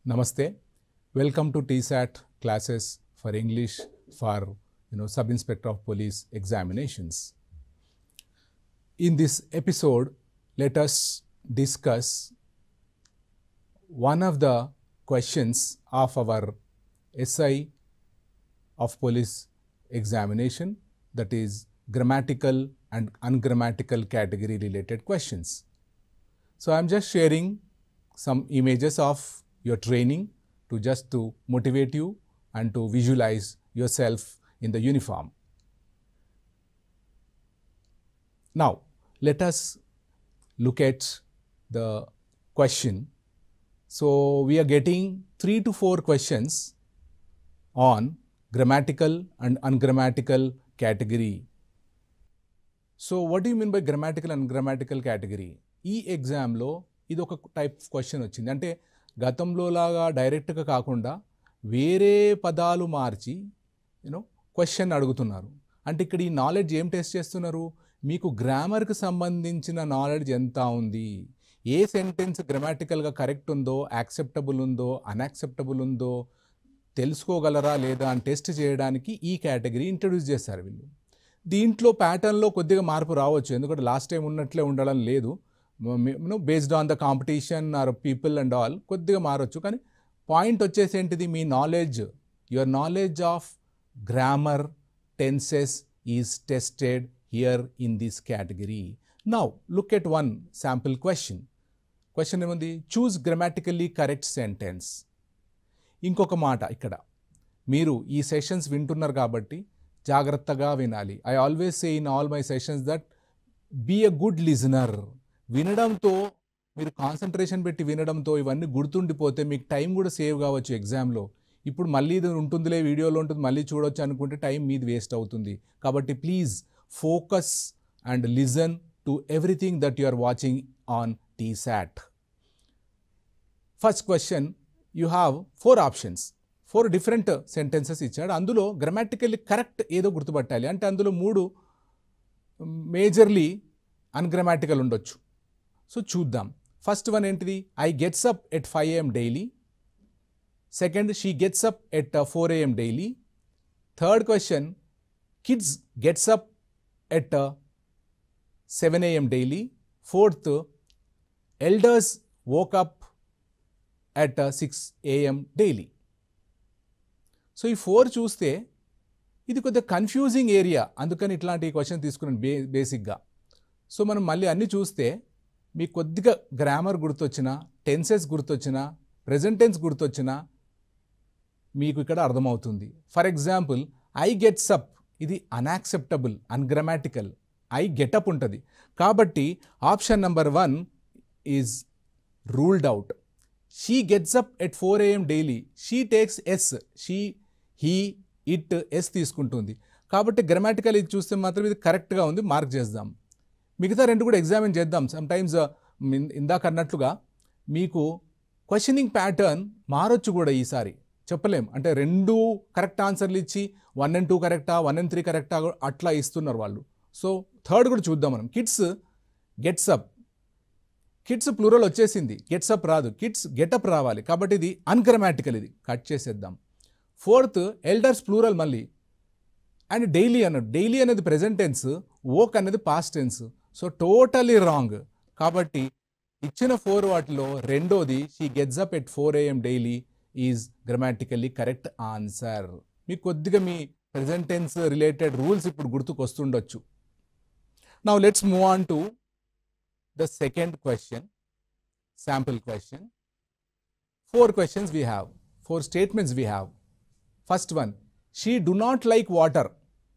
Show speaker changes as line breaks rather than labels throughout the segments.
Namaste. Welcome to TSAT classes for English for you know Sub Inspector of Police examinations. In this episode, let us discuss one of the questions of our SI of police examination that is grammatical and ungrammatical category related questions. So I am just sharing some images of your training to just to motivate you and to visualize yourself in the uniform. Now, let us look at the question. So, we are getting three to four questions on grammatical and ungrammatical category. So what you mean by grammatical and grammatical category ఈ ఎగ్జామ్లో ఇది ఒక type question వచ్చింది అంటే గతంలో లాగా డైరెక్ట్గా కాకుండా వేరే పదాలు మార్చి యూనో క్వశ్చన్ అడుగుతున్నారు అంటే ఇక్కడ ఈ నాలెడ్జ్ ఏం టెస్ట్ చేస్తున్నారు మీకు గ్రామర్కి సంబంధించిన నాలెడ్జ్ ఎంత ఉంది ఏ సెంటెన్స్ గ్రామాటికల్గా కరెక్ట్ ఉందో యాక్సెప్టబుల్ ఉందో అన్యాక్సెప్టబుల్ ఉందో తెలుసుకోగలరా లేదా అని టెస్ట్ చేయడానికి ఈ కేటగిరీ ఇంట్రడ్యూస్ చేస్తారు వీళ్ళు దీంట్లో ప్యాటర్న్లో కొద్దిగా మార్పు రావచ్చు ఎందుకంటే లాస్ట్ టైం ఉన్నట్లే ఉండడం లేదు based on the competition are people and all కొద్దిగా మారచ్చు కానీ పాయింట్ వచ్చేసి ఏంటిది మీ knowledge your knowledge of grammar tenses is tested here in this category now look at one sample question question ఏముంది చూస్ గ్రామాటికల్లీ కరెక్ట్ సెంటెన్స్ ఇంకొక మాట ఇక్కడ మీరు ఈ సెషన్స్ వింటున్నారు కాబట్టి జాగ్రత్తగా వినాలి I always say in all my sessions that be a good listener వినడంతో మీరు కాన్సన్ట్రేషన్ పెట్టి వినడంతో ఇవన్నీ గుర్తుండిపోతే మీకు టైం కూడా సేవ్ కావచ్చు ఎగ్జామ్లో ఇప్పుడు మళ్ళీ ఇది ఉంటుందిలే వీడియోలో ఉంటుంది మళ్ళీ చూడొచ్చు అనుకుంటే టైం మీది వేస్ట్ అవుతుంది కాబట్టి please focus and listen to everything that you are watching on T SAT first question you have four options four different sentences ఇచ్చాడు అందులో గ్రామాటికల్లీ కరెక్ట్ ఏదో గుర్తుపట్టాలి అంటే అందులో మూడు మేజర్లీ అన్గ్రామాటికల్ ఉండొచ్చు సో చూద్దాం ఫస్ట్ వన్ ఏంటిది I gets up at five AM daily second she gets up at four AM daily third question kids gets up at seven AM daily fourth elders woke up at six AM daily so ఈ four చూస్తే ఇది కొద్దిగా confusing area అందుకని ఇట్లాంటి question తీసుకున్నాను బే బేసిక్గా so మనం మళ్ళీ అన్నీ చూస్తే మీకు కొద్దిగా గ్రామర్ గుర్తొచ్చిన టెన్సెస్ గుర్తొచ్చిన ప్రజెంట్ టెన్స్ గుర్తొచ్చిన మీకు ఇక్కడ అర్థమవుతుంది for example I gets up ఇది అన్యాక్సెప్టబుల్ అన్గ్రామాటికల్ ఐ గెటప్ ఉంటుంది కాబట్టి option number one is ruled out she gets up at four AM daily she takes S she he it S తీసుకుంటుంది కాబట్టి grammatical ఇది చూస్తే మాత్రం ఇది కరెక్ట్గా ఉంది మార్క్ చేద్దాం మిగతా రెండు కూడా ఎగ్జామిన్ చేద్దాం సమ్ టైమ్స్ ఇందాక అన్నట్లుగా మీకు క్వశ్చనింగ్ ప్యాటర్న్ మారొచ్చు కూడా ఈసారి చెప్పలేం అంటే రెండు కరెక్ట్ ఆన్సర్లు ఇచ్చి వన్ అండ్ టూ కరెక్టా వన్ అండ్ త్రీ కరెక్టా అట్లా ఇస్తున్నారు వాళ్ళు సో థర్డ్ కూడా చూద్దాం మనం kids gets up kids plural వచ్చేసింది గెట్స్ అప్ రాదు కిడ్స్ గెటప్ రావాలి కాబట్టి ఇది అన్గ్రామాటికల్ ఇది కట్ చేసేద్దాం ఫోర్త్ ఎల్డర్స్ ప్లూరల్ మళ్ళీ అండ్ డైలీ అన్నాడు డైలీ అనేది ప్రెజెంట్ టెన్స్ ఓక్ అనేది past tense so totally wrong కాబట్టి ఇచ్చిన ఫోర్ వాటిలో రెండోది she gets up at four AM daily is grammatically correct answer మీకు కొద్దిగా మీ ప్రెజెంట్ టెన్స్ రిలేటెడ్ రూల్స్ ఇప్పుడు గుర్తుకొస్తుండొచ్చు now let's move on to the second question, sample question. Four questions we have, four statements we have. First one, she do not like water.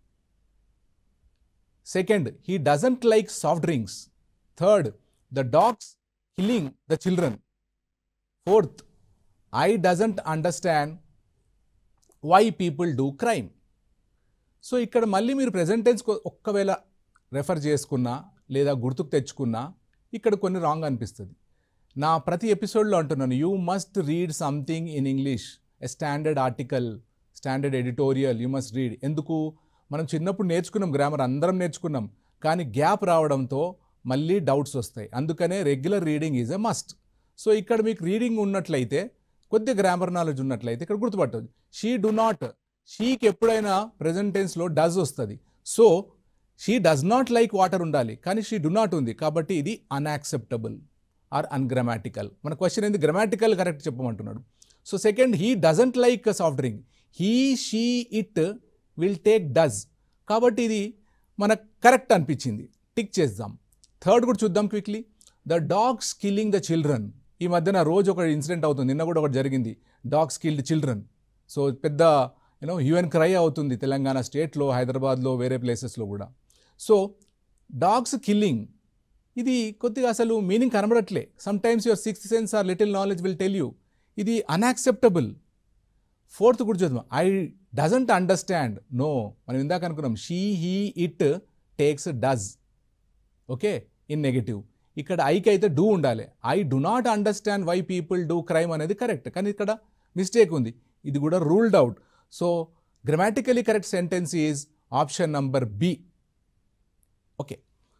Second, he doesn't like soft drinks. Third, the dogs killing the children. Fourth, I doesn't understand why people do crime. So ఇక్కడ మళ్ళీ మీరు present tense ఒక్కవేళ refer చేసుకున్నా లేదా గుర్తుకు తెచ్చుకున్నా ఇక్కడ కొన్ని wrong అనిపిస్తుంది నా ప్రతి ఎపిసోడ్లో అంటున్నాను you must read something in English a standard article standard editorial you must read ఎందుకు మనం చిన్నప్పుడు నేర్చుకున్నాం గ్రామర్ అందరం నేర్చుకున్నాం కానీ గ్యాప్ రావడంతో మళ్ళీ డౌట్స్ వస్తాయి అందుకనే regular reading is a must so ఇక్కడ మీకు రీడింగ్ ఉన్నట్లయితే కొద్ది గ్రామర్ నాలెడ్జ్ ఉన్నట్లయితే ఇక్కడ గుర్తుపట్టవచ్చు షీ డు నాట్ షీకి ఎప్పుడైనా ప్రజెంట్ టెన్స్లో డస్ వస్తుంది so she does not like water ఉండాలి కానీ షీ డు నాట్ ఉంది కాబట్టి ఇది అన్యాక్సెప్టబుల్ ఆర్ అన్గ్రామాటికల్ మన క్వశ్చన్ ఏంది గ్రామాటికల్ కరెక్ట్ చెప్పమంటున్నాడు so second he doesn't like soft drink he she it will take does కాబట్టి ఇది మనకు కరెక్ట్ అనిపించింది టిక్ చేద్దాం థర్డ్ కూడా చూద్దాం quickly the dogs killing the children ఈ మధ్యన రోజు ఒక ఇన్సిడెంట్ అవుతుంది నిన్న కూడా ఒకటి జరిగింది డాగ్స్ కిల్డ్ చిల్డ్రన్ సో పెద్ద యూనో హ్యూఎన్ క్రై అవుతుంది తెలంగాణ స్టేట్లో హైదరాబాద్లో వేరే ప్లేసెస్లో కూడా సో డాగ్స్ కిల్లింగ్ ఇది కొద్దిగా అసలు మీనింగ్ కనబడట్లే sometimes your sixth sense or little knowledge will tell you ఇది అన్యాక్సెప్టబుల్ ఫోర్త్ కూడా చూద్దాం ఐ డజంట్ అండర్స్టాండ్ నో మనం ఇందాక అనుకున్నాం she he it takes does okay in negative ఇక్కడ ఐకి అయితే డూ ఉండాలి I do not understand why people do crime అనేది కరెక్ట్ కానీ ఇక్కడ మిస్టేక్ ఉంది ఇది కూడా ruled out so grammatically correct sentence is option number B okay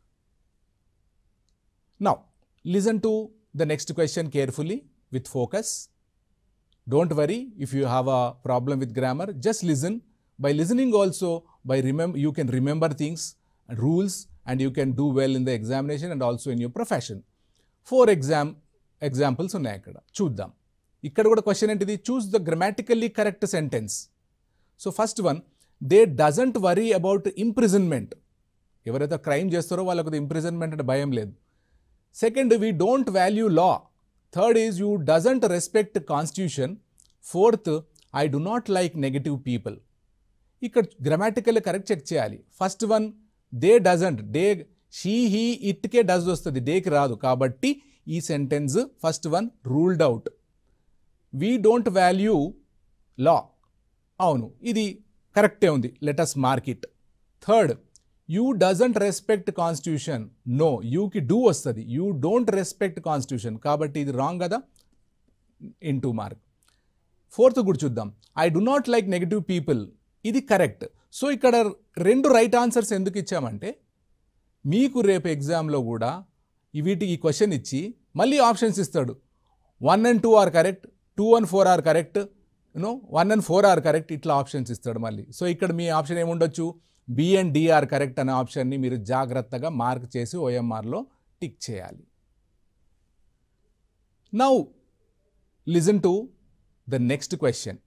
now listen to the next question carefully with focus don't worry if you have a problem with grammar just listen by listening also by remember you can remember things and rules and you can do well in the examination and also in your profession four exam examples ఉన్నాయి అక్కడ చూద్దాం ఇక్కడ కూడా question ఏంటిది choose the grammatically correct sentence so first one they doesn't worry about imprisonment ఎవరైతే crime చేస్తారో వాళ్ళకు imprisonment అంటే భయం లేదు second we don't value law third is you doesn't respect constitution fourth I do not like negative people ఇక్కడ grammatical correct check చేయాలి first one they doesn't they she he ఇట్కే does వస్తుంది డేకి రాదు కాబట్టి ఈ sentence first one ruled out we don't value law అవును ఇది కరెక్టే ఉంది let us mark it third you doesn't respect constitution no యూకి డూ వస్తుంది యూ డోంట్ రెస్పెక్ట్ కాన్స్టిట్యూషన్ కాబట్టి ఇది రాంగ్ కదా ఇన్ టూ మార్క్ ఫోర్త్ కూడా చూద్దాం I do not like negative people ఇది కరెక్ట్ సో ఇక్కడ రెండు రైట్ ఆన్సర్స్ ఎందుకు ఇచ్చామంటే మీకు రేపు ఎగ్జామ్లో కూడా ఈ వీటికి ఈ క్వశ్చన్ ఇచ్చి మళ్ళీ ఆప్షన్స్ ఇస్తాడు one and two are correct two and four are correct you know one and four are correct ఇట్లా ఆప్షన్స్ ఇస్తాడు మళ్ళీ సో ఇక్కడ మీ ఆప్షన్ ఏముండొచ్చు బి అండ్ డిఆర్ కరెక్ట్ అనే ఆప్షన్ని మీరు జాగ్రత్తగా మార్క్ చేసి ఓఎంఆర్లో టిక్ చేయాలి now listen to the next question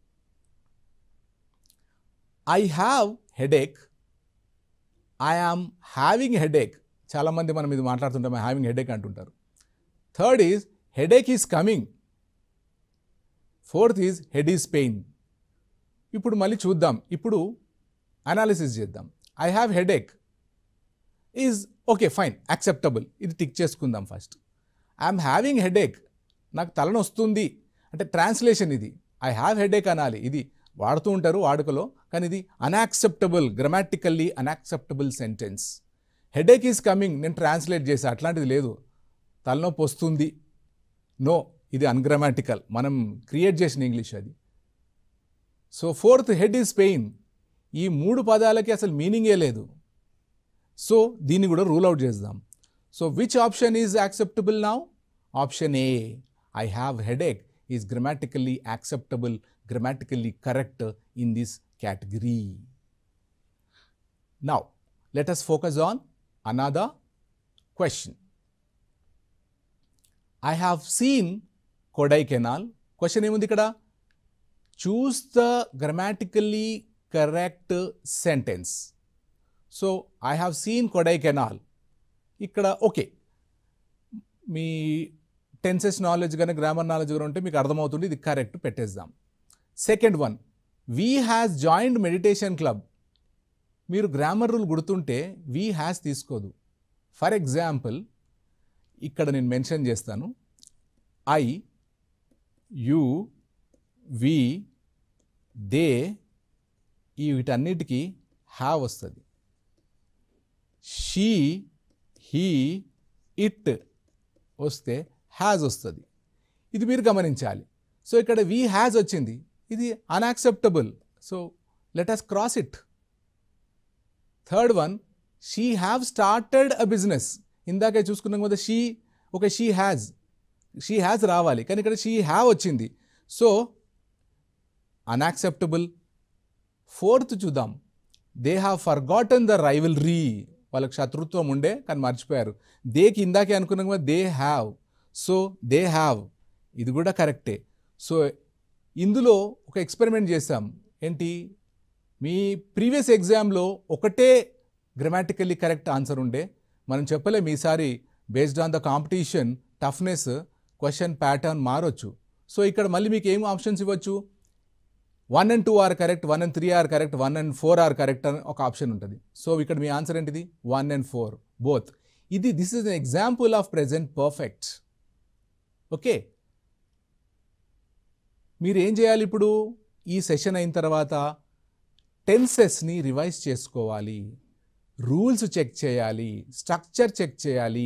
I have headache I am having headache చాలామంది మనం ఇది మాట్లాడుతుంటాం హ్యావింగ్ హెడేక్ అంటుంటారు third is headache is coming fourth is head is pain ఇప్పుడు మళ్ళీ చూద్దాం ఇప్పుడు అనాలిసిస్ చేద్దాం I have headache is okay fine acceptable ఇది టిక్ చేసుకుందాం ఫస్ట్ ఐఎమ్ హ్యావింగ్ హెడేక్ నాకు తలనొస్తుంది అంటే ట్రాన్స్లేషన్ ఇది ఐ హ్యావ్ హెడేక్ అనాలి ఇది వాడుతూ ఉంటారు వాడుకలో కానీ ఇది unacceptable grammatically unacceptable sentence headache is coming నేను ట్రాన్స్లేట్ చేసా అట్లాంటిది లేదు తలనొప్పి వస్తుంది నో ఇది అన్గ్రామాటికల్ మనం క్రియేట్ చేసిన ఇంగ్లీష్ అది so fourth head is pain ఈ మూడు పదాలకి అసలు మీనింగే లేదు సో దీన్ని కూడా రూల్ అవుట్ చేద్దాం so which option is acceptable now option A I have headache is grammatically acceptable grammatically correct in this category. Now, let us focus on another question. I have seen Kodaikanal. Question ఏముంది ఇక్కడ choose the grammatically correct sentence so I have seen Kodaikanal ఇక్కడ okay మీ tenses knowledge కానీ grammar knowledge కానీ ఉంటే మీకు అర్థమవుతుంది ఇది కరెక్ట్ పెట్టేద్దాం second one we has joined meditation club మీరు గ్రామర్ రూల్ గుర్తుంటే వీ హ్యాస్ తీసుకోదు ఫర్ ఎగ్జాంపుల్ ఇక్కడ నేను మెన్షన్ చేస్తాను ఐ యు వి దే ఈ వీటన్నిటికీ హ్యావ్ వస్తుంది షీ హీ ఇట్ వస్తే హ్యాజ్ వస్తుంది ఇది మీరు గమనించాలి సో ఇక్కడ వి హ్యాజ్ వచ్చింది ఇది unacceptable so let us cross it third one she have started a business ఇందాకే చూసుకున్నాం కదా షీ ఒక షీ హ్యాజ్ షీ హ్యాజ్ రావాలి కానీ ఇక్కడ షీ హ్యావ్ వచ్చింది సో అన్యాక్సెప్టబుల్ ఫోర్త్ చూద్దాం they have forgotten the rivalry వాళ్ళకి శత్రుత్వం ఉండే కానీ మర్చిపోయారు దేకి ఇందాకే అనుకున్నాం కదా they have so they have ఇది కూడా కరెక్టే సో ఇందులో ఒక ఎక్స్పెరిమెంట్ చేసాం ఏంటి మీ ప్రీవియస్ ఎగ్జామ్లో ఒకటే గ్రామాటికల్లీ కరెక్ట్ ఆన్సర్ ఉండే మనం చెప్పలేం ఈసారి based on the competition toughness question pattern మారొచ్చు సో ఇక్కడ మళ్ళీ మీకు ఏం ఆప్షన్స్ ఇవ్వచ్చు one and two are correct one and three are correct one and four are correct అని ఒక ఆప్షన్ ఉంటుంది సో ఇక్కడ మీ ఆన్సర్ ఏంటిది వన్ అండ్ ఫోర్ బోత్ ఇది this is an example of present perfect okay మీరు ఏం చేయాలి ఇప్పుడు ఈ సెషన్ అయిన తర్వాత టెన్సెస్ని రివైజ్ చేసుకోవాలి రూల్స్ చెక్ చేయాలి స్ట్రక్చర్ చెక్ చేయాలి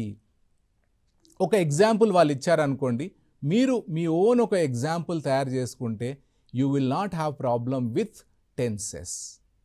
ఒక ఎగ్జాంపుల్ వాళ్ళు ఇచ్చారనుకోండి మీరు మీ ఓన్ ఒక ఎగ్జాంపుల్ తయారు చేసుకుంటే you will not have problem with tenses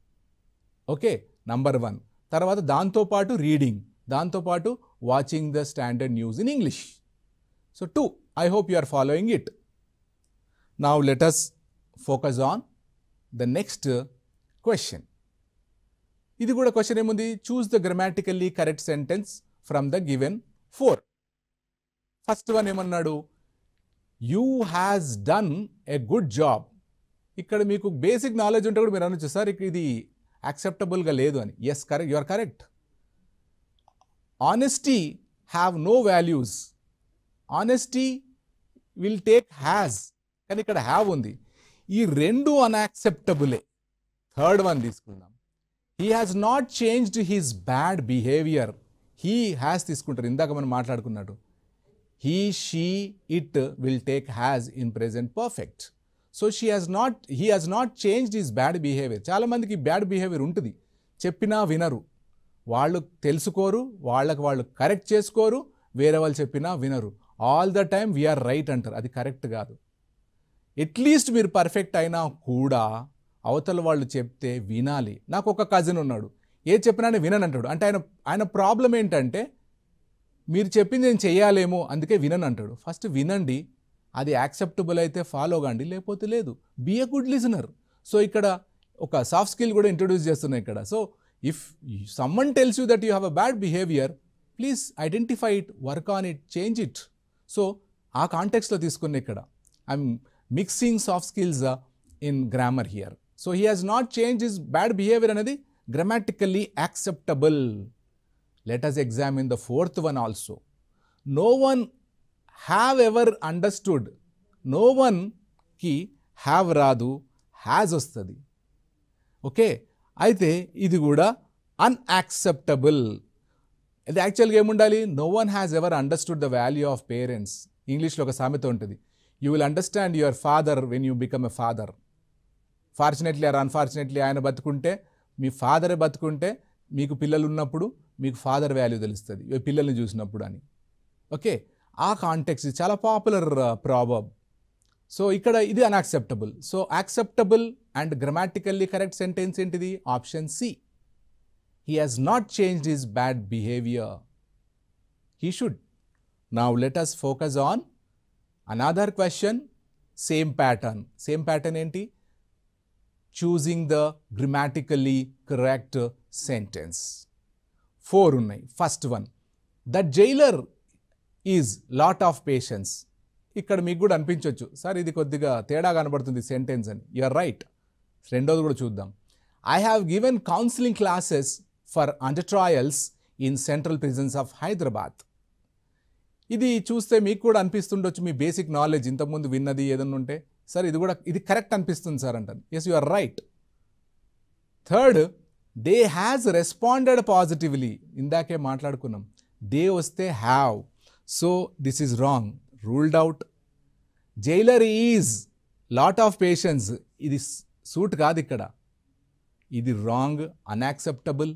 okay number one తర్వాత దాంతోపాటు రీడింగ్ దాంతోపాటు watching the standard news in English so two I hope you are following it now let us focus on the next question ఇది కూడా question ఏముంది choose the grammatically correct sentence from the given four first one ఏమన్నాడు you has done a good job ఇక్కడ మీకు basic knowledge ఉంటే కూడా మీరు అనొచ్చు సార్ ఇక్కడ ఇది యాక్సెప్టబుల్గా లేదు అని yes correct you are correct honesty have no values honesty will take has కానీ ఇక్కడ హ్యావ్ ఉంది ఈ రెండు అన్యాక్సెప్టబులే థర్డ్ వన్ తీసుకుందాం he has not changed his bad behaviour he has తీసుకుంటారు ఇందాక మనం మాట్లాడుకున్నట్టు he she it will take has in present perfect so she has not he has not changed his bad behaviour చాలామందికి bad behaviour ఉంటుంది చెప్పినా వినరు వాళ్ళు తెలుసుకోరు వాళ్ళకి వాళ్ళు కరెక్ట్ చేసుకోరు వేరే వాళ్ళు చెప్పినా వినరు all the time we are right అంటారు అది కరెక్ట్ కాదు అట్లీస్ట్ మీరు పర్ఫెక్ట్ అయినా కూడా అవతల వాళ్ళు చెప్తే వినాలి నాకు ఒక కజిన్ ఉన్నాడు ఏ చెప్పినా నేను వినను అంటాడు అంటే ఆయన ఆయన ప్రాబ్లం ఏంటంటే మీరు చెప్పింది నేను చెయ్యాలేమో అందుకే వినను అంటాడు ఫస్ట్ వినండి అది యాక్సెప్టబుల్ అయితే ఫాలో కాండి లేకపోతే లేదు be a good listener so ఇక్కడ ఒక సాఫ్ట్ స్కిల్ కూడా ఇంట్రొడ్యూస్ చేస్తున్నాయి ఇక్కడ so if someone tells you that you have a bad behaviour please identify it work on it change it so ఆ కాంటెక్స్లో తీసుకున్న ఇక్కడ I'm mixing soft skills in grammar here so he has not change his bad behaviour అనేది grammatically acceptable let us examine the fourth one also. No one have ever understood. No one కి have రాదు has వస్తుంది okay అయితే ఇది కూడా unacceptable ఇది యాక్చువల్గా ఏముండాలి no one has ever understood the value of parents ఇంగ్లీష్లో ఒక సామెత ఉంటుంది you will understand your father when you become a father fortunately or unfortunately ఆయన బతుకుంటే మీ ఫాదరే బతుకుంటే మీకు పిల్లలు ఉన్నప్పుడు మీకు ఫాదర్ వాల్యూ తెలుస్తుంది ఈ పిల్లల్ని చూసినప్పుడు అని ఓకే ఆ కాంటెక్స్ ఇది చాలా పాపులర్ ప్రాబబ్ సో ఇక్కడ ఇది unacceptable so acceptable and grammatically correct sentence ఏంటిది option C he has not changed his bad behaviour he should now let us focus on another question same pattern same pattern ఏంటి choosing the grammatically correct sentence four ఉన్నాయి first one the jailer is lot of patience ఇక్కడ మీకు కూడా అనిపించవచ్చు sir ఇది కొద్దిగా తేడా కనబడుతుంది సెంటెన్స్ అని యూఆర్ రైట్ రెండోది కూడా చూద్దాం I have given counselling classes for under trials in central prisons of Hyderabad ఇది చూస్తే మీకు కూడా అనిపిస్తుండొచ్చు మీ బేసిక్ నాలెడ్జ్ ఇంతకుముందు విన్నది ఏదన్నా ఉంటే సార్ ఇది కూడా ఇది కరెక్ట్ అనిపిస్తుంది సార్ అంటాను yes you are right third they has responded positively ఇందాకే మాట్లాడుకున్నాం దే వస్తే have so this is wrong ruled out jailer is lot of patience ఇది సూట్ కాదు ఇక్కడ ఇది wrong unacceptable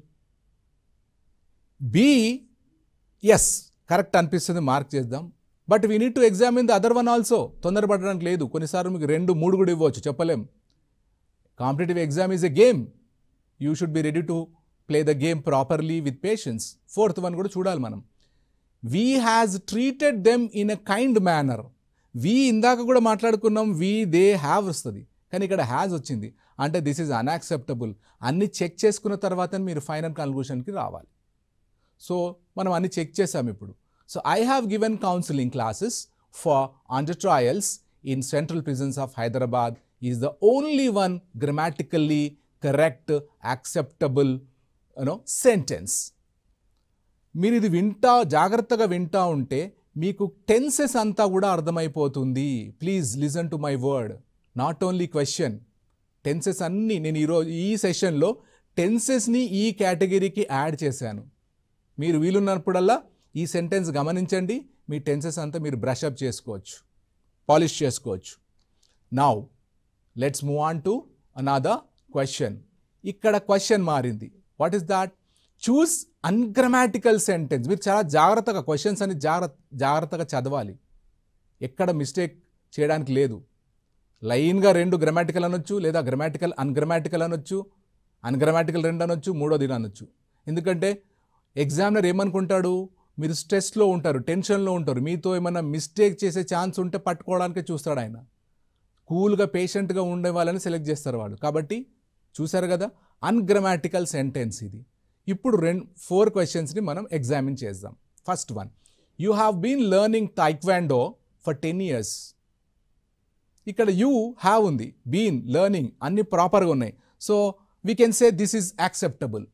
B yes correct అనిపిస్తుంది మార్క్ చేద్దాం but we need to examine the other one also తొందరపడడానికి లేదు కొన్నిసార్లు మీకు రెండు మూడు కూడా ఇవ్వచ్చు చెప్పలేం competitive exam is a game you should be ready to play the game properly with patience fourth one కూడా చూడాలి మనం we has treated them in a kind manner we ఇందాక కూడా మాట్లాడుకున్నాం వి దే హ్యావ్ వస్తుంది కానీ ఇక్కడ హ్యాజ్ వచ్చింది అంటే దిస్ ఈజ్ అన్యాక్సెప్టబుల్ అన్ని చెక్ చేసుకున్న తర్వాత మీరు ఫైనల్ కన్క్లూషన్కి రావాలి సో మనం అన్ని చెక్ చేసాం ఇప్పుడు so I have given counselling classes for under trials in central prisons of Hyderabad is the only one grammatically correct acceptable you know sentence మీరు ఇది వింటా జాగ్రత్తగా వింటా ఉంటే మీకు టెన్సెస్ అంతా కూడా అర్థమైపోతుంది please listen to my word not only question tenses అన్నీ నేను ఈరోజు ఈ సెషన్లో టెన్సెస్ని ఈ కేటగిరీకి యాడ్ చేశాను మీరు వీలున్నప్పుడల్లా ఈ సెంటెన్స్ గమనించండి మీ టెన్సెస్ అంతా మీరు బ్రషప్ చేసుకోవచ్చు పాలిష్ చేసుకోవచ్చు now let's move on to another question ఇక్కడ క్వశ్చన్ మారింది what is that choose ungrammatical sentence మీరు చాలా జాగ్రత్తగా క్వశ్చన్స్ అని జాగ్రత్త జాగ్రత్తగా చదవాలి ఎక్కడ మిస్టేక్ చేయడానికి లేదు లైన్గా రెండు గ్రామాటికల్ అనొచ్చు లేదా గ్రామాటికల్ అన్గ్రామాటికల్ అనొచ్చు అన్గ్రామాటికల్ రెండు అనొచ్చు మూడోది అనొచ్చు ఎందుకంటే ఎగ్జామినర్ ఏమనుకుంటాడు మీరు స్ట్రెస్లో ఉంటారు టెన్షన్లో ఉంటారు మీతో ఏమైనా మిస్టేక్ చేసే ఛాన్స్ ఉంటే పట్టుకోవడానికే చూస్తాడు ఆయన కూల్గా పేషెంట్గా ఉండే వాళ్ళని సెలెక్ట్ చేస్తారు వాళ్ళు కాబట్టి చూశారు కదా అన్గ్రామాటికల్ సెంటెన్స్ ఇది ఇప్పుడు రెండు ఫోర్ క్వశ్చన్స్ని మనం ఎగ్జామిన్ చేద్దాం first one you have been learning taekwondo for ten years ఇక్కడ యూ హ్యావ్ ఉంది బీన్ లెర్నింగ్ అన్ని ప్రాపర్గా ఉన్నాయి so we can say this is acceptable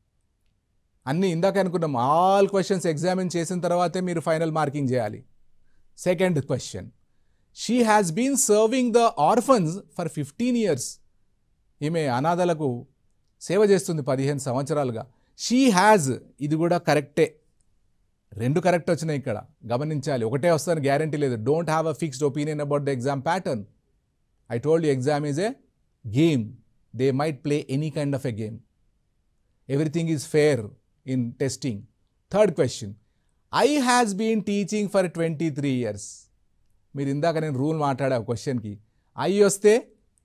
అన్ని ఇందాక అనుకున్నాం ఆల్ క్వశ్చన్స్ ఎగ్జామిన్ చేసిన తర్వాతే మీరు ఫైనల్ మార్కింగ్ చేయాలి second question she has been serving the orphans for fifteen years ఈమె అనాథలకు సేవ చేస్తుంది పదిహేను సంవత్సరాలుగా షీ హ్యాజ్ ఇది కూడా కరెక్టే రెండు కరెక్ట్ వచ్చినాయి ఇక్కడ గమనించాలి ఒకటే వస్తాను గ్యారంటీ లేదు don't have a fixed opinion about the exam pattern I told you exam is a game they might play any kind of a game everything is fair in testing third question I has been teaching for twenty three years మీరు ఇందాక నేను rule మాట్లాడా క్వశ్చన్కి I వస్తే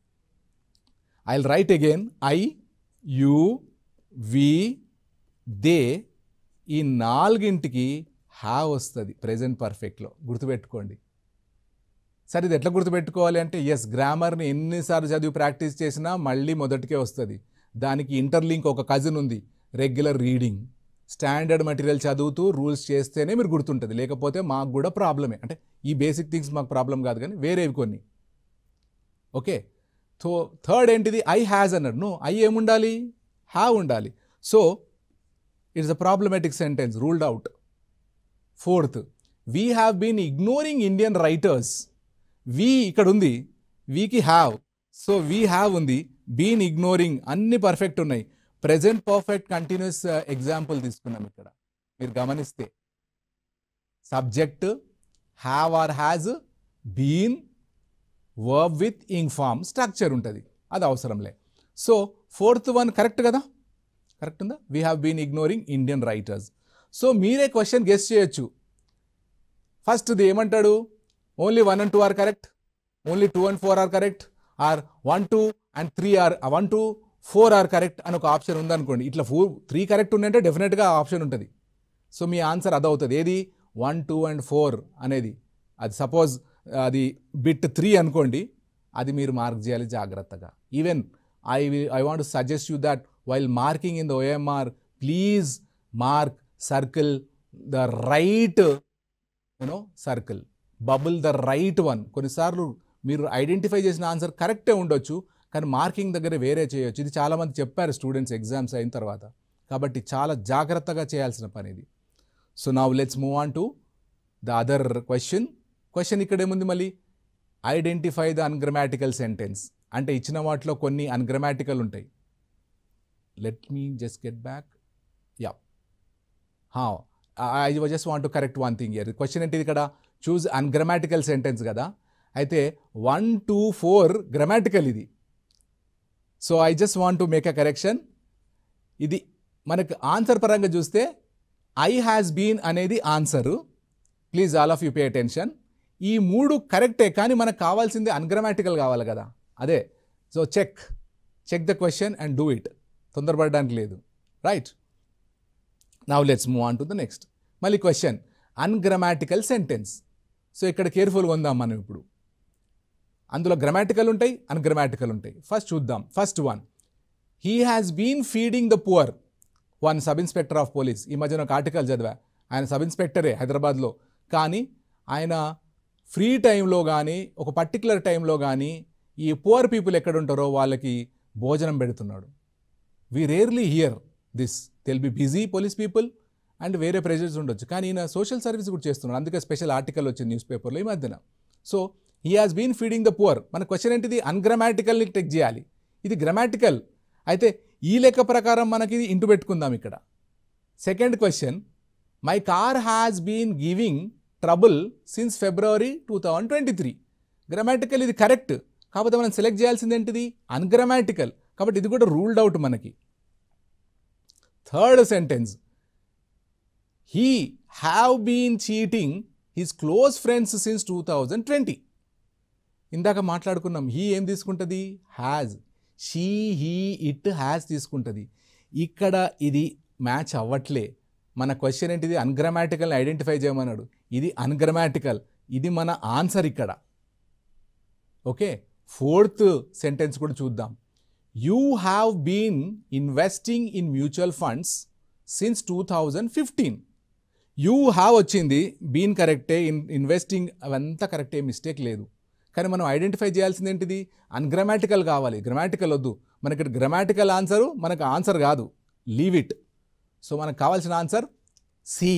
I write again I you we they ఈ నాలుగింటికి have వస్తుంది present పర్ఫెక్ట్లో గుర్తుపెట్టుకోండి సరే ఇది ఎట్లా గుర్తుపెట్టుకోవాలి అంటే ఎస్ గ్రామర్ని ఎన్నిసార్లు చదివి ప్రాక్టీస్ చేసినా మళ్ళీ మొదటికే వస్తుంది దానికి ఇంటర్లింక్ ఒక కజిన్ ఉంది రెగ్యులర్ రీడింగ్ స్టాండర్డ్ మెటీరియల్ చదువుతూ రూల్స్ చేస్తేనే మీరు గుర్తుంటుంది లేకపోతే మాకు కూడా ప్రాబ్లమే అంటే ఈ బేసిక్ థింగ్స్ మాకు ప్రాబ్లం కాదు కానీ వేరేవి కొన్ని ఓకే సో థర్డ్ ఏంటిది ఐ హ్యాజ్ అన్నాడు నో ఐ ఏముండాలి హ్యావ్ ఉండాలి so it's a problematic sentence ruled out fourth we have been ignoring Indian writers we ఇక్కడ ఉంది వీకి హ్యావ్ సో వీ హ్యావ్ ఉంది బీన్ ఇగ్నోరింగ్ అన్ని పర్ఫెక్ట్ ఉన్నాయి ప్రజెంట్ పర్ఫెక్ట్ కంటిన్యూస్ ఎగ్జాంపుల్ తీసుకున్నాం ఇక్కడ మీరు గమనిస్తే subject have or has been verb with ing form structure ఉంటుంది అది అవసరంలే సో ఫోర్త్ వన్ కరెక్ట్ కదా కరెక్ట్ ఉందా we have been ignoring Indian writers so మీరే క్వశ్చన్ గెస్ట్ చేయొచ్చు ఫస్ట్ది ఏమంటాడు only one and two are correct only two and four are correct or one two and three or one two four are correct అని ఒక option ఉందనుకోండి ఇట్లా four three correct ఉందంటే డెఫినెట్గా ఆప్షన్ ఉంటుంది సో మీ ఆన్సర్ అదవుతుంది ఏది వన్ టూ అండ్ ఫోర్ అనేది అది సపోజ్ అది బిట్ త్రీ అనుకోండి అది మీరు మార్క్ చేయాలి జాగ్రత్తగా even I I want suggest you that while marking in the OMR please mark circle the right you know circle bubble the right one కొన్నిసార్లు మీరు ఐడెంటిఫై చేసిన ఆన్సర్ కరెక్టే ఉండొచ్చు కానీ మార్కింగ్ దగ్గర వేరే చేయొచ్చు ఇది చాలామంది చెప్పారు స్టూడెంట్స్ ఎగ్జామ్స్ అయిన తర్వాత కాబట్టి చాలా జాగ్రత్తగా చేయాల్సిన పని ఇది so now let's move on to the other question question ఇక్కడ ఏముంది మళ్ళీ ఐడెంటిఫై ద అన్గ్రమాటికల్ సెంటెన్స్ అంటే ఇచ్చిన వాటిలో కొన్ని అన్గ్రమాటికల్ ఉంటాయి let me just get back yeah I just want to correct one thing here question ఏంటిది ఇక్కడ చూజ్ అన్గ్రమాటికల్ సెంటెన్స్ కదా అయితే వన్ టూ ఫోర్ గ్రామాటికల్ ఇది so I just want to make a correction ఇది మనకు answer పరంగా చూస్తే I has been అనేది answer please all of you pay attention ఈ మూడు కరెక్టే కానీ మనకు కావాల్సింది అన్గ్రామాటికల్ కావాలి కదా అదే so check check the question and do it తొందరపడడానికి లేదు right now let's move on to the next మళ్ళీ క్వశ్చన్ అన్గ్రామాటికల్ సెంటెన్స్ సో ఇక్కడ కేర్ఫుల్గా ఉందాం మనం ఇప్పుడు అందులో గ్రామాటికల్ ఉంటాయి అన్గ్రామాటికల్ ఉంటాయి ఫస్ట్ చూద్దాం first one he has been feeding the poor one sub inspector of police ఈ మధ్యన ఒక ఆర్టికల్ చదివా ఆయన సబ్ ఇన్స్పెక్టరే హైదరాబాద్లో కానీ ఆయన ఫ్రీ టైంలో కానీ ఒక పర్టికులర్ టైంలో కానీ ఈ పువర్ పీపుల్ ఎక్కడ ఉంటారో వాళ్ళకి భోజనం పెడుతున్నాడు we rarely hear this they'll be busy police people and వేరే ప్రెజర్స్ ఉండొచ్చు కానీ ఈయన సోషల్ సర్వీస్ కూడా చేస్తున్నాడు అందుకే స్పెషల్ ఆర్టికల్ వచ్చింది న్యూస్ పేపర్లో ఈ మధ్యన so he has been feeding the poor మన క్వశ్చన్ ఏంటిది అన్గ్రామాటికల్ని టెక్ చేయాలి ఇది గ్రామాటికల్ అయితే ఈ లెక్క ప్రకారం మనకి ఇంటు పెట్టుకుందాం ఇక్కడ second question my car has been giving trouble since February two thousand twenty three grammatical ఇది కరెక్ట్ కాకపోతే మనం సెలెక్ట్ చేయాల్సింది ఏంటిది అన్గ్రామాటికల్ కాబట్టి ఇది కూడా రూల్డ్ అవుట్ మనకి third sentence he have been cheating his close friends since two thousand twenty ఇందాక మాట్లాడుకున్నాం హీ ఏం తీసుకుంటుంది has she he it has తీసుకుంటుంది ఇక్కడ ఇది మ్యాచ్ అవ్వట్లే మన క్వశ్చన్ ఏంటిది అన్గ్రామాటికల్ ఐడెంటిఫై చేయమన్నాడు ఇది అన్గ్రామాటికల్ ఇది మన ఆన్సర్ ఇక్కడ ఓకే ఫోర్త్ సెంటెన్స్ కూడా చూద్దాం you have been investing in mutual funds since two thousand fifteen you have వచ్చింది బీన్ కరెక్టే ఇన్ ఇన్వెస్టింగ్ అవంతా కరెక్టే మిస్టేక్ లేదు కానీ మనం ఐడెంటిఫై చేయాల్సింది ఏంటిది అన్గ్రామాటికల్ కావాలి గ్రామాటికల్ వద్దు మనకి గ్రామాటికల్ ఆన్సరు మనకు ఆన్సర్ కాదు లీవ్ ఇట్ సో మనకు కావాల్సిన answer C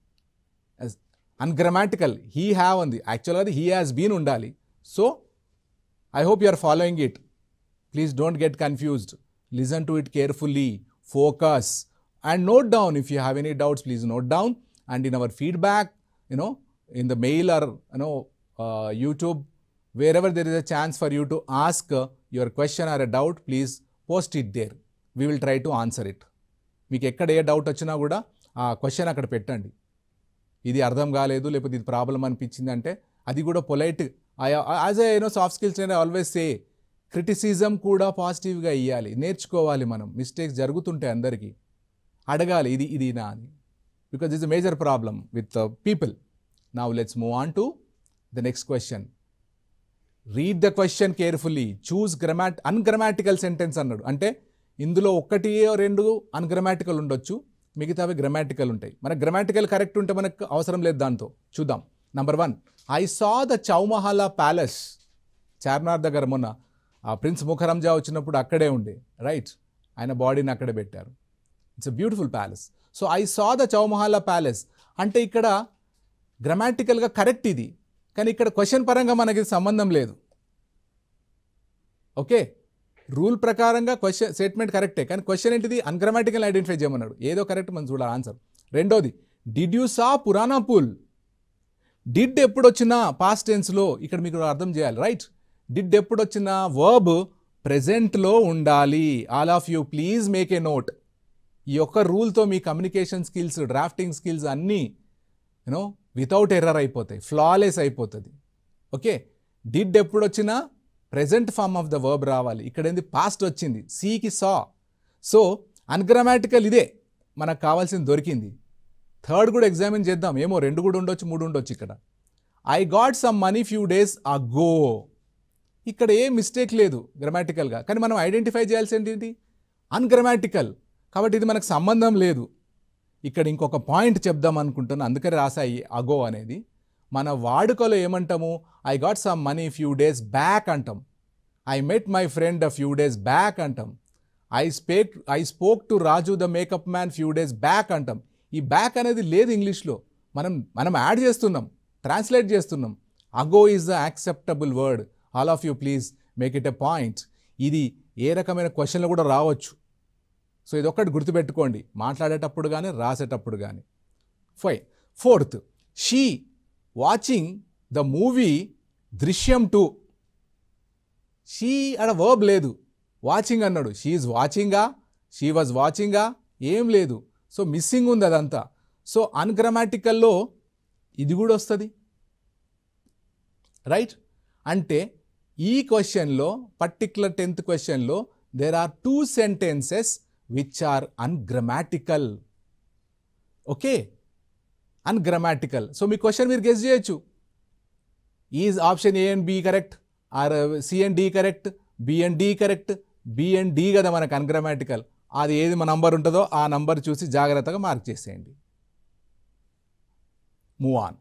ungrammatical he have ఉంది యాక్చువల్గా అది హీ హ్యాస్ బీన్ ఉండాలి so I hope you are following it please don't get confused listen to it carefully focus and note down if you have any doubts please note down and in our feedback you know in the mail or you know YouTube wherever there is a chance for you to ask uh, your question or a doubt, please post it there. We will try to answer it. మీకు ఎక్కడ ఏ doubt వచ్చినా కూడా ఆ question అక్కడ పెట్టండి ఇది అర్థం కాలేదు లేకపోతే ఇది ప్రాబ్లం అనిపించింది అంటే అది కూడా polite as a you know soft skills నేను ఆల్వేస్ సే క్రిటిసిజం కూడా పాజిటివ్గా ఇవ్వాలి నేర్చుకోవాలి మనం మిస్టేక్స్ జరుగుతుంటాయి అందరికీ అడగాలి ఇది ఇది నా అని because it's major problem with people now let's move on to the next question read the question carefully choose గ్రమాట్ అన్గ్రామాటికల్ సెంటెన్స్ అన్నాడు అంటే ఇందులో ఒకటి రెండు అన్గ్రామాటికల్ ఉండొచ్చు మిగతావి గ్రామాటికల్ ఉంటాయి మనకు గ్రామాటికల్ కరెక్ట్ ఉంటే మనకు అవసరం లేదు దాంతో చూద్దాం number one I saw the Chowmahalla palace Charminar దగ్గర మొన్న ఆ ప్రిన్స్ ముఖరంజా వచ్చినప్పుడు అక్కడే ఉండే రైట్ ఆయన బాడీని అక్కడే పెట్టారు it's a beautiful palace so I saw the Chowmahalla palace అంటే ఇక్కడ గ్రామాటికల్గా కరెక్ట్ ఇది కానీ ఇక్కడ క్వశ్చన్ పరంగా మనకి సంబంధం లేదు ఓకే రూల్ ప్రకారంగా క్వశ్చన్ స్టేట్మెంట్ కరెక్టే కానీ క్వశ్చన్ ఏంటిది అన్గ్రామాటికల్ ఐడెంటిఫై చేయమన్నాడు ఏదో కరెక్ట్ మనం చూడాలి ఆన్సర్ రెండోది did you saw Purana Pul did ఎప్పుడు వచ్చినా పాస్ట్ టెన్స్లో ఇక్కడ మీకు అర్థం చేయాలి రైట్ డిడ్ ఎప్పుడు వచ్చినా వర్బ్ ప్రెజెంట్లో ఉండాలి all of you please make a note ఈ ఒక్క రూల్తో మీ కమ్యూనికేషన్ స్కిల్స్ డ్రాఫ్టింగ్ స్కిల్స్ అన్నీ యూనో వితౌట్ ఎర్రర్ అయిపోతాయి ఫ్లాలెస్ అయిపోతుంది ఓకే డిడ్ ఎప్పుడు వచ్చినా present form of the verb రావాలి ఇక్కడ ఏంది పాస్ట్ వచ్చింది సీకి సా సో అన్గ్రామాటికల్ ఇదే మనకు కావాల్సింది దొరికింది థర్డ్ కూడా ఎగ్జామిన్ చేద్దాం ఏమో రెండు కూడా ఉండొచ్చు మూడు ఉండొచ్చు ఇక్కడ I got some money few days ago ఇక్కడ ఏ మిస్టేక్ లేదు గ్రామాటికల్గా కానీ మనం ఐడెంటిఫై చేయాల్సింది ఏంటి అన్గ్రామాటికల్ కాబట్టి ఇది మనకు సంబంధం లేదు ఇక్కడ ఇంకొక పాయింట్ చెప్దాం అనుకుంటున్నా అందుకని రాసాయి అగో అనేది మన వాడుకలో ఏమంటాము I got some money few days back అంటాం I met my friend a few days back అంటాం I spake I spoke to Raju the makeup man few days back అంటాం ఈ బ్యాక్ అనేది లేదు ఇంగ్లీష్లో మనం మనం యాడ్ చేస్తున్నాం ట్రాన్స్లేట్ చేస్తున్నాం ago is the acceptable word all of you please make it a point ఇది ఏ రకమైన క్వశ్చన్లు కూడా రావచ్చు సో ఇది ఒక్కటి గుర్తుపెట్టుకోండి మాట్లాడేటప్పుడు కానీ రాసేటప్పుడు కానీ five fourth she watching the movie Drishyam two she అక్కడ వర్బ్ లేదు వాచింగ్ అన్నాడు షీ ఈజ్ వాచింగా షీ వాజ్ వాచింగా ఏం లేదు సో మిస్సింగ్ ఉంది అదంతా సో అన్గ్రామాటికల్లో ఇది కూడా వస్తుంది రైట్ అంటే ఈ క్వశ్చన్లో పర్టికులర్ టెన్త్ క్వశ్చన్లో there are two sentences which are ungrammatical okay ungrammatical so మీ క్వశ్చన్ మీరు గెస్ చేయొచ్చు is option A and B correct or C and D correct B and D correct B and D కదా మనకు ungrammatical అది ఏది మన number ఉంటుందో ఆ నంబర్ చూసి జాగ్రత్తగా మార్క్ చేసేయండి మూవ్ ఆన్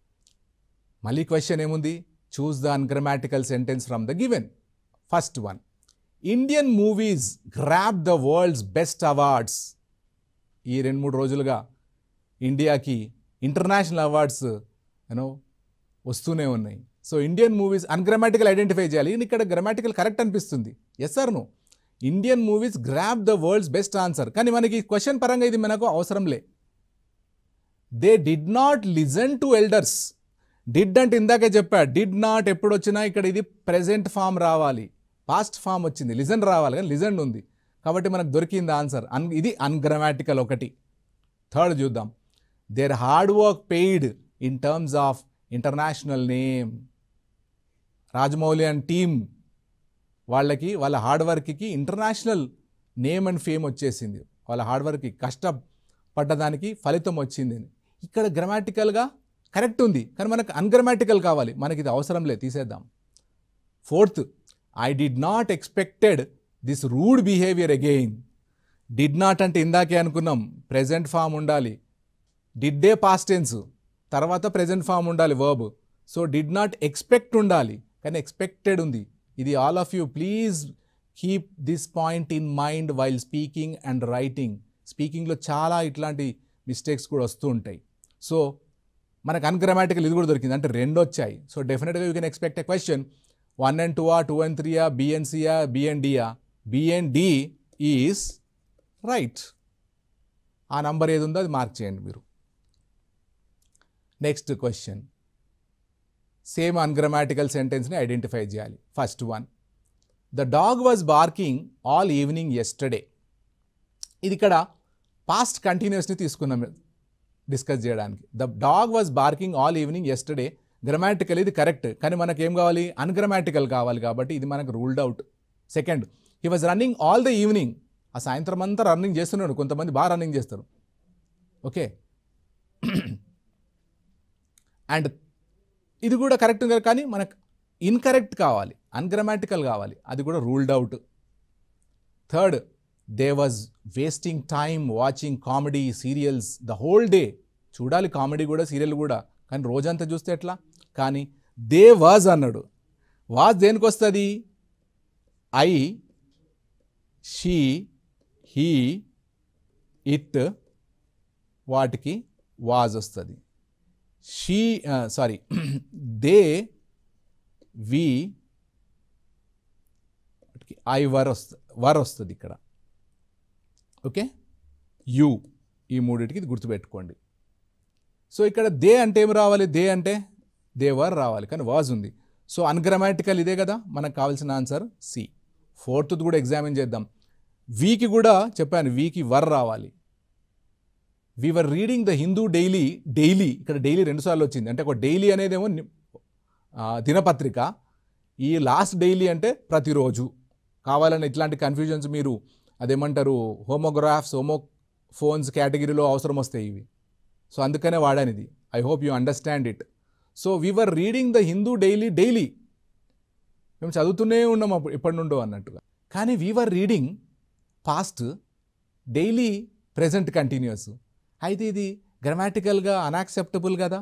మళ్ళీ క్వశ్చన్ ఏముంది choose the ungrammatical sentence from the given first one Indian movies grab the world's best awards ఈ రెండు మూడు రోజులుగా ఇండియాకి ఇంటర్నేషనల్ అవార్డ్స్ యూనో వస్తూనే ఉన్నాయి so Indian movies ungrammatical identify చేయాలి ఈయన ఇక్కడ గ్రామాటికల్ కరెక్ట్ అనిపిస్తుంది yes sir no Indian movies grab the world's best answer కానీ మనకి క్వశ్చన్ పరంగా ఇది మనకు అవసరం లే దే did not listen to elders did అంటే ఇందాకే చెప్పా డిడ్ నాట్ ఎప్పుడు వచ్చినా ఇక్కడ ఇది ప్రెజెంట్ ఫామ్ రావాలి పాస్ట్ ఫామ్ వచ్చింది లిజన్ రావాలి కానీ లిజన్ ఉంది కాబట్టి మనకు దొరికింది ఆన్సర్ అన్ ఇది అన్గ్రామాటికల్ ఒకటి థర్డ్ చూద్దాం their hard work paid in terms of international name Rajamouli and team వాళ్ళకి వాళ్ళ హార్డ్ వర్క్కి ఇంటర్నేషనల్ నేమ్ అండ్ ఫేమ్ వచ్చేసింది వాళ్ళ హార్డ్ వర్క్కి కష్టపడ్డదానికి ఫలితం వచ్చింది ఇక్కడ గ్రామాటికల్గా కరెక్ట్ ఉంది కానీ మనకు అన్గ్రామాటికల్ కావాలి మనకి ఇది అవసరం లేదు తీసేద్దాం fourth I did not expected this rude behaviour again did not అంటే ఇందాకే అనుకున్నాం ప్రెజెంట్ ఫామ్ ఉండాలి డిడ్డే పాస్ట్ టెన్స్ తర్వాత ప్రెజెంట్ ఫామ్ ఉండాలి verb so did not expect ఉండాలి కానీ ఎక్స్పెక్టెడ్ ఉంది ఇది all of you please keep this point in mind while speaking and writing స్పీకింగ్లో చాలా ఇట్లాంటి మిస్టేక్స్ కూడా వస్తూ ఉంటాయి సో మనకు అన్గ్రామాటికల్ ఇది కూడా దొరికింది అంటే రెండు వచ్చాయి సో డెఫినెట్గా you can expect a question one and two ఆ టూ అండ్ త్రీయా బి అండ్ సియా బి అండ్ డియా B and D is right ఆ నంబర్ ఏది ఉందో అది మార్క్ చేయండి మీరు నెక్స్ట్ క్వశ్చన్ సేమ్ అన్గ్రామాటికల్ సెంటెన్స్ని ఐడెంటిఫై చేయాలి first one the dog was barking all evening yesterday ఇది ఇక్కడ పాస్ట్ కంటిన్యూస్ని తీసుకున్నాం డిస్కస్ చేయడానికి the dog was barking all evening yesterday grammatical ఇది కరెక్ట్ కానీ మనకి ఏం కావాలి అన్గ్రామాటికల్ కావాలి కాబట్టి ఇది మనకు ruled out second he was running all the evening ఆ సాయంత్రం అంతా రన్నింగ్ చేస్తున్నాడు కొంతమంది బాగా రన్నింగ్ చేస్తారు ఓకే అండ్ ఇది కూడా కరెక్ట్ ఉంది కానీ మనకు ఇన్కరెక్ట్ కావాలి అన్గ్రామాటికల్ కావాలి అది కూడా ruled out third they was wasting time watching comedy serials the whole day చూడాలి కామెడీ కూడా సీరియల్ కూడా కానీ రోజంతా చూస్తే ఎట్లా కానీ దే వాజ్ అన్నాడు వాజ్ దేనికి వస్తుంది ఐ షీ హీ ఇట్ వాటికి వాజ్ వస్తుంది she sorry they we I were వస్తుంది వర్ వస్తుంది ఇక్కడ ఓకే యు ఈ మూడింటికి ఇది గుర్తుపెట్టుకోండి సో ఇక్కడ దే అంటే ఏం రావాలి దే అంటే దే వర్ రావాలి కానీ వాజ్ ఉంది సో అన్గ్రామాటికల్ ఇదే కదా మనకు కావాల్సిన ఆన్సర్ సి ఫోర్త్ కూడా ఎగ్జామిన్ చేద్దాం వీకి కూడా చెప్పాను వీకి వర్ రావాలి we were reading the Hindu daily daily ఇక్కడ డైలీ రెండుసార్లు వచ్చింది అంటే ఒక డైలీ అనేదేమో ని- ఆ, దినపత్రిక ఈ లాస్ట్ డైలీ అంటే ప్రతిరోజు కావాలని ఇట్లాంటి కన్ఫ్యూజన్స్ మీరు అదేమంటారు హోమోగ్రాఫ్స్ హోమో ఫోన్స్ కేటగిరీలో అవసరం వస్తాయి ఇవి సో అందుకనే వాడాను ఇది I hope you understand it so we were reading the Hindu daily daily మేము చదువుతూనే ఉన్నాం అప్పుడు ఎప్పటి నుండో అన్నట్టుగా కానీ we were reading past daily present continuous అయితే ఇది గ్రామాటికల్గా అన్యాక్సెప్టబుల్ కదా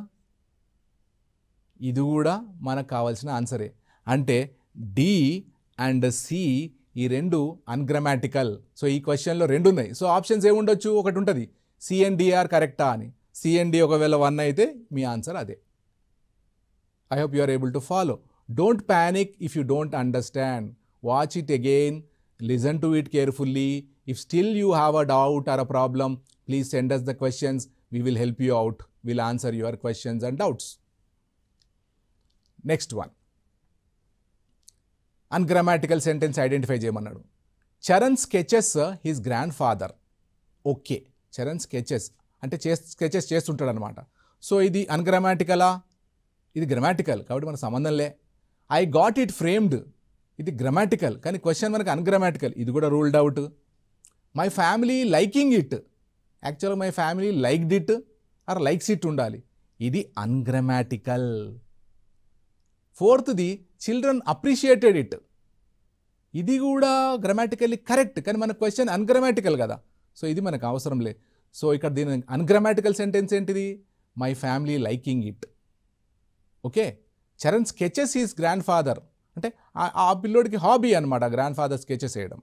ఇది కూడా మనకు కావాల్సిన ఆన్సరే అంటే డి అండ్ సి ఈ రెండు అన్గ్రామాటికల్ సో ఈ క్వశ్చన్లో రెండు ఉన్నాయి సో ఆప్షన్స్ ఏముండొచ్చు ఒకటి ఉంటుంది సిఎన్డిఆర్ కరెక్టా అని సిఎన్డి ఒకవేళ వన్ అయితే మీ ఆన్సర్ అదే I hope you are able to follow don't panic if you don't understand watch it again listen to it carefully if still you have a doubt or a problem please send us the questions we will help you out will answer your questions and doubts next one ungrammatical sentence identify చేయమన్నాడు Charan sketches his grandfather okay Charan sketches అంటే చే sketches చేస్తుంటాడు అనమాట so ఇది అన్గ్రామాటికలా ఇది grammatical కాబట్టి మనకు సంబంధం లే ఐ గాట్ ఇట్ ఫ్రేమ్డ్ ఇది గ్రామాటికల్ కానీ క్వశ్చన్ మనకు అన్గ్రామాటికల్ ఇది కూడా ruled out my family liking it యాక్చువల్గా my family liked it or likes it ఉండాలి ఇది అన్గ్రామాటికల్ ఫోర్త్ది చిల్డ్రన్ అప్రిషియేటెడ్ ఇట్ ఇది కూడా గ్రామాటికల్లీ కరెక్ట్ కానీ మన క్వశ్చన్ అన్గ్రామాటికల్ కదా సో ఇది మనకు అవసరం లే సో ఇక్కడ దీని అన్గ్రామాటికల్ సెంటెన్స్ ఏంటిది my family liking it okay Charan sketches is grandfather అంటే ఆ- ఆ పిల్లోడికి హాబీ అనమాట గ్రాండ్ ఫాదర్ స్కెచెస్ వేయడం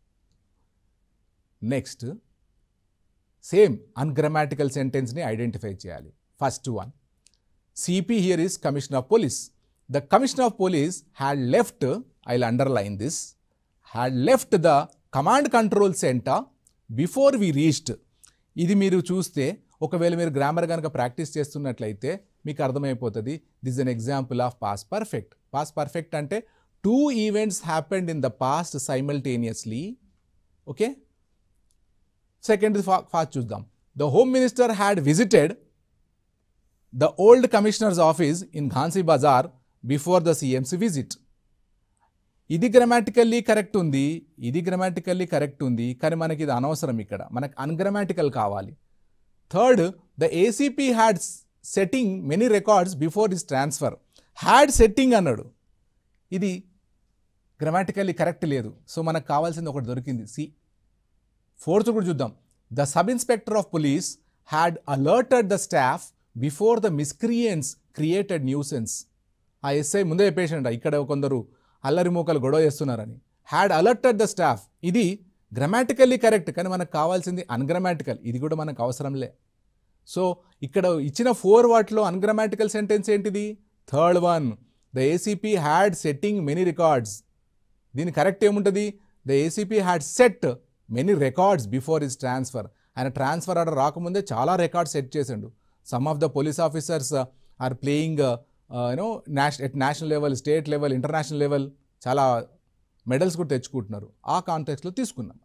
నెక్స్ట్ సేమ్ అన్గ్రామాటికల్ సెంటెన్స్ని ఐడెంటిఫై చేయాలి first one CP here is commissioner of police the commissioner of police had left I underline this had left the command control centre before we reached ఇది మీరు చూస్తే ఒకవేళ మీరు grammar కనుక practice చేస్తున్నట్లయితే మీకు అర్థమైపోతుంది this an example of past perfect past perfect అంటే two events happened in the past simultaneously okay second fast చూద్దాం the home minister had visited the old commissioner's office in Ghansi Bazaar before the CMC visit ఇది grammatically correct ఉంది ఇది grammatically correct ఉంది కానీ మనకి ఇది అనవసరం ఇక్కడ మనకు అన్గ్రామాటికల్ కావాలి third the ACP had setting many records before his transfer had setting అన్నాడు ఇది గ్రామాటికల్లీ కరెక్ట్ లేదు సో మనకు కావాల్సింది ఒకటి దొరికింది సి ఫోర్త్ కూడా చూద్దాం the sub inspector of police had alerted the staff before the miscreants created nuisance ఆ ఎస్ఐ ముందే చెప్పేసిండ ఇక్కడ కొందరు అల్లరి మూకలు గొడవ చేస్తున్నారని హ్యాడ్ అలర్టెడ్ ద స్టాఫ్ ఇది గ్రామాటికల్లీ కరెక్ట్ కానీ మనకు కావాల్సింది అన్గ్రామాటికల్ ఇది కూడా మనకు అవసరంలే సో ఇక్కడ ఇచ్చిన ఫోర్ వాటిలో అన్గ్రామాటికల్ సెంటెన్స్ ఏంటిది third one the ACP had setting many records దీని కరెక్ట్ ఏముంటుంది the ACP had set many records before his transfer ఆయన ట్రాన్స్ఫర్ ఆర్డర్ రాకముందే చాలా రికార్డ్స్ సెట్ చేసిండు some of the police officers are playing you know nation at national level state level international level చాలా medals కూడా తెచ్చుకుంటున్నారు ఆ కాంటెక్స్లో తీసుకున్నాం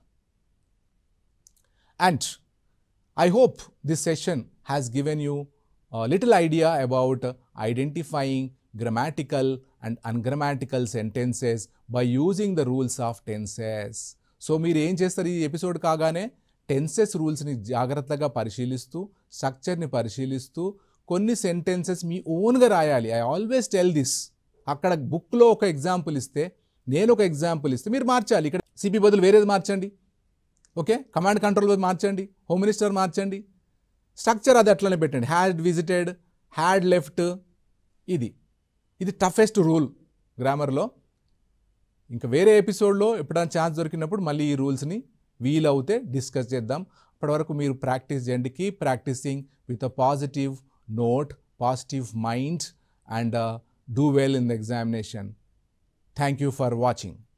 and I hope this session has given you a little idea about identifying grammatical and ungrammatical sentences by using the rules of tenses. So మీరు ఏం చేస్తారు ఈ ఎపిసోడ్ కాగానే టెన్సెస్ రూల్స్ని జాగ్రత్తగా పరిశీలిస్తూ స్ట్రక్చర్ని పరిశీలిస్తూ కొన్ని సెంటెన్సెస్ మీ ఓన్గా రాయాలి ఐ ఆల్వేస్ టెల్ దిస్ అక్కడ బుక్లో ఒక ఎగ్జాంపుల్ ఇస్తే నేను ఒక ఎగ్జాంపుల్ ఇస్తే మీరు మార్చాలి ఇక్కడ సిపి బదులు వేరేది మార్చండి ఓకే కమాండ్ కంట్రోల్ మార్చండి హోమ్ మినిస్టర్ మార్చండి స్ట్రక్చర్ అది అట్లనే పెట్టండి హ్యాడ్ విజిటెడ్ హ్యాడ్ లెఫ్ట్ ఇది ఇది టఫెస్ట్ రూల్ గ్రామర్లో ఇంకా వేరే ఎపిసోడ్లో ఎప్పుడైనా ఛాన్స్ దొరికినప్పుడు మళ్ళీ ఈ రూల్స్ని వీలవుతే డిస్కస్ చేద్దాం అప్పటివరకు మీరు ప్రాక్టీస్ చేయండి keep practising with a positive note positive mind and do well in the examination thank you for watching